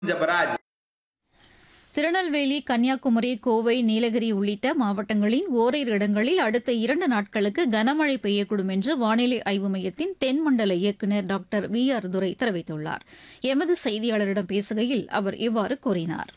ஜபராஜ் திருநெல்வேலி கன்னியாகுமரி கோவை நீலகிரி உள்ளிட்ட மாவட்டங்களின் ஓரிரு இடங்களில் அடுத்த இரண்டு நாட்களுக்கு கனமழை பெய்யக்கூடும் என்று வானிலை ஆய்வு மையத்தின் தென்மண்டல இயக்குநர் டாக்டர் வி ஆர் துரை தெரிவித்துள்ளார் எமது செய்தியாளரிடம் பேசுகையில் அவர் இவ்வாறு கூறினார்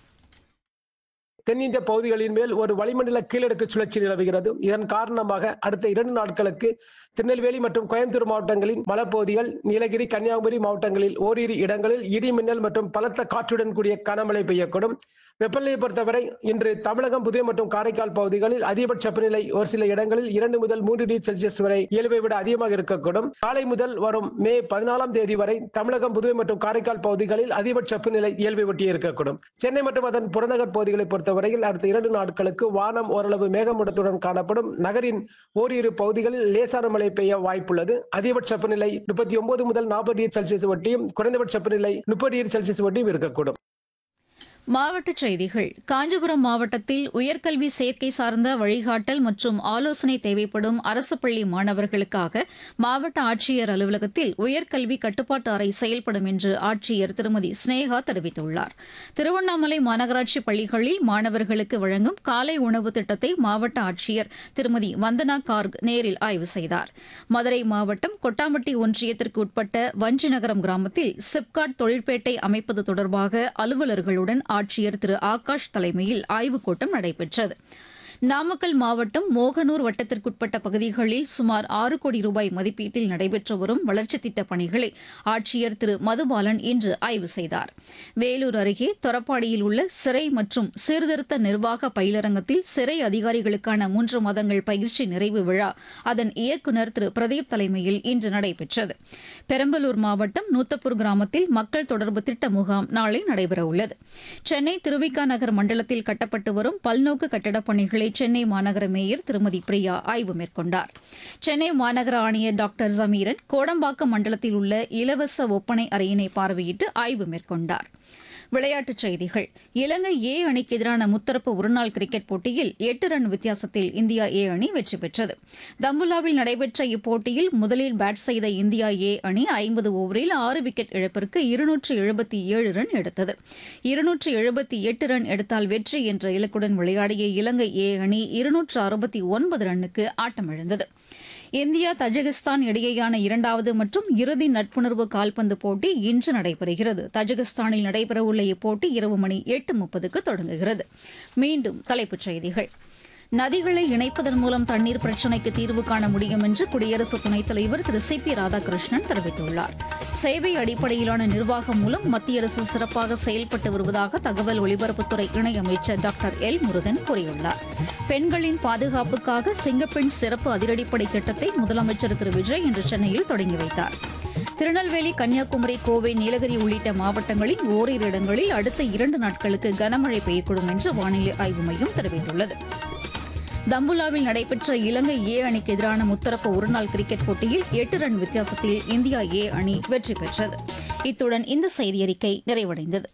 தென்னிந்திய பகுதிகளின் மேல் ஒரு வளிமண்டல கீழடுக்கு சுழற்சி நிலவுகிறது இதன் காரணமாக அடுத்த இரண்டு நாட்களுக்கு திருநெல்வேலி மற்றும் கோயம்புத்தூர் மாவட்டங்களின் மலைப்பகுதிகள் நீலகிரி கன்னியாகுமரி மாவட்டங்களில் ஓரிரு இடங்களில் இடி மின்னல் மற்றும் பலத்த காற்றுடன் கூடிய கனமழை பெய்யக்கூடும் வெப்பநிலையை பொறுத்தவரை இன்று தமிழகம் புதுவை மற்றும் காரைக்கால் பகுதிகளில் அதிகபட்ச வெப்பநிலை ஒரு சில இடங்களில் இரண்டு முதல் மூன்று டிகிரி செல்சியஸ் வரை இயல்பை விட அதிகமாக இருக்கக்கூடும் காலை முதல் வரும் மே பதினாலாம் தேதி வரை தமிழகம் புதுவை மற்றும் காரைக்கால் பகுதிகளில் அதிகபட்ச வெப்பநிலை இயல்பை ஒட்டி இருக்கக்கூடும் சென்னை மற்றும் அதன் புறநகர் பகுதிகளை பொறுத்தவரையில் அடுத்த இரண்டு நாட்களுக்கு வானம் ஓரளவு மேகமூட்டத்துடன் காணப்படும் நகரின் ஓரிரு பகுதிகளில் லேசான மழை பெய்ய வாய்ப்புள்ளது அதிகபட்ச வெப்பநிலை முப்பத்தி ஒன்பது முதல் நாற்பது டிகிரி செல்சியஸ் ஒட்டியும் குறைந்தபட்ச வெப்பநிலை முப்பது டிகிரி செல்சியஸ் ஒட்டியும் இருக்கக்கூடும் மாவட்டச் செய்திகள் காஞ்சிபுரம் மாவட்டத்தில் உயர்கல்வி சேர்க்கை சார்ந்த வழிகாட்டல் மற்றும் ஆலோசனை தேவைப்படும் அரசு பள்ளி மாணவர்களுக்காக மாவட்ட ஆட்சியர் அலுவலகத்தில் உயர்கல்வி கட்டுப்பாட்டு அறை செயல்படும் என்று ஆட்சியர் திருமதி ஸ்னேகா தெரிவித்துள்ளார் திருவண்ணாமலை மாநகராட்சி பள்ளிகளில் மாணவர்களுக்கு வழங்கும் காலை உணவு திட்டத்தை மாவட்ட ஆட்சியர் திருமதி வந்தனா கார்க் நேரில் ஆய்வு செய்தார் மதுரை மாவட்டம் கொட்டாம்பட்டி ஒன்றியத்திற்கு உட்பட்ட வஞ்சிநகரம் கிராமத்தில் சிப்காட் தொழிற்பேட்டை அமைப்பது தொடர்பாக அலுவலர்களுடன் ஆட்சியர் திரு ஆகாஷ் தலைமையில் ஆய்வுக் கூட்டம் நடைபெற்றது நாமக்கல் மாவட்டம் மோகனூர் வட்டத்திற்குட்பட்ட பகுதிகளில் சுமார் ஆறு கோடி ரூபாய் மதிப்பீட்டில் நடைபெற்று வரும் வளர்ச்சித் திட்டப் பணிகளை ஆட்சியர் திரு மதுபாலன் இன்று ஆய்வு செய்தார் வேலூர் அருகே தொரப்பாடியில் உள்ள சிறை மற்றும் சீர்திருத்த நிர்வாக பயிலரங்கத்தில் சிறை அதிகாரிகளுக்கான மூன்று மாதங்கள் பயிற்சி நிறைவு விழா அதன் இயக்குநர் திரு பிரதீப் தலைமையில் இன்று நடைபெற்றது பெரம்பலூர் மாவட்டம் நூத்தப்பூர் கிராமத்தில் மக்கள் தொடர்பு திட்ட முகாம் நாளை நடைபெறவுள்ளது சென்னை திருவிக நகர் மண்டலத்தில் கட்டப்பட்டு வரும் பல்நோக்கு கட்டடப் பணிகளை சென்னை மாநகர மேயர் திருமதி பிரியா ஆய்வு மேற்கொண்டார் சென்னை மாநகர ஆணையர் டாக்டர் ஜமீரன் கோடம்பாக்கம் மண்டலத்தில் உள்ள இலவச ஒப்பனை அறையினை பார்வையிட்டு ஆய்வு மேற்கொண்டார் விளையாட்டுச் செய்திகள் இலங்கை ஏ அணிக்கு எதிரான முத்தரப்பு ஒருநாள் கிரிக்கெட் போட்டியில் எட்டு ரன் வித்தியாசத்தில் இந்தியா ஏ அணி வெற்றி பெற்றது தம்புலாவில் நடைபெற்ற இப்போட்டியில் முதலில் பேட் செய்த இந்தியா ஏ அணி ஐம்பது ஓவரில் ஆறு விக்கெட் இழப்பிற்கு இருநூற்று எழுபத்தி ஏழு ரன் எடுத்தது இருநூற்று எழுபத்தி எட்டு ரன் எடுத்தால் வெற்றி என்ற இலக்குடன் விளையாடிய இலங்கை ஏ அணி இருநூற்று அறுபத்தி ஒன்பது ரன்னுக்கு ஆட்டமிழந்தது இந்தியா தஜிகிஸ்தான் இடையேயான இரண்டாவது மற்றும் இறுதி நட்புணர்வு கால்பந்து போட்டி இன்று நடைபெறுகிறது தஜிகிஸ்தானில் நடைபெறவுள்ள இப்போட்டி இரவு மணி எட்டு முப்பதுக்கு தொடங்குகிறது மீண்டும் தலைப்புச் செய்திகள் நதிகளை இணைப்பதன் மூலம் தண்ணீர் பிரச்சினைக்கு தீர்வு காண முடியும் என்று குடியரசு துணைத் தலைவர் திரு சி பி ராதாகிருஷ்ணன் தெரிவித்துள்ளார் சேவை அடிப்படையிலான நிர்வாகம் மூலம் மத்திய அரசு சிறப்பாக செயல்பட்டு வருவதாக தகவல் ஒலிபரப்புத்துறை இணையமைச்சர் டாக்டர் எல் முருகன் கூறியுள்ளார் பெண்களின் பாதுகாப்புக்காக சிங்கப்பெண் சிறப்பு அதிரடிப்படை திட்டத்தை முதலமைச்சர் திரு விஜய் இன்று சென்னையில் தொடங்கி வைத்தார் திருநெல்வேலி கன்னியாகுமரி கோவை நீலகிரி உள்ளிட்ட மாவட்டங்களில் ஓரிரு இடங்களில் அடுத்த இரண்டு நாட்களுக்கு கனமழை பெய்யக்கூடும் என்று வானிலை ஆய்வு மையம் தெரிவித்துள்ளது தம்புலாவில் நடைபெற்ற இலங்கை ஏ அணிக்கு எதிரான முத்தரப்பு ஒருநாள் கிரிக்கெட் போட்டியில் எட்டு ரன் வித்தியாசத்தில் இந்தியா ஏ அணி வெற்றி பெற்றது இத்துடன் இந்த செய்தியறிக்கை நிறைவடைந்தது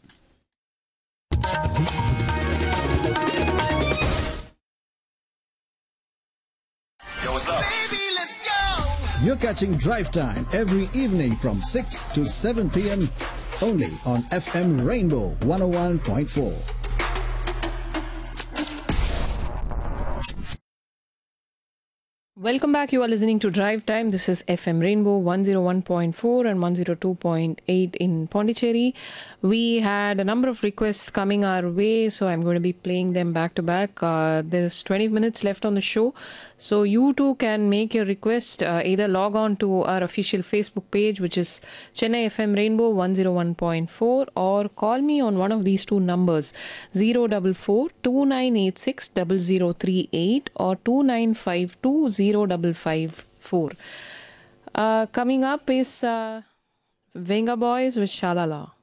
Yo, what's up? You're catching Drive Time every evening from 6 to 7 p.m. only on FM Rainbow 101.4. Welcome back. You are listening to Drive Time. This is FM Rainbow 101.4 and 102.8 in Pondicherry. We had a number of requests coming our way, so I'm going to be playing them back to back. Uh, there's 20 minutes left on the show, so you too can make your request. Uh, either log on to our official Facebook page, which is Chennai FM Rainbow 101.4, or call me on one of these two numbers 044 2986 0038 or 2952 0554. Uh, coming up is uh, Venga Boys with Shalala.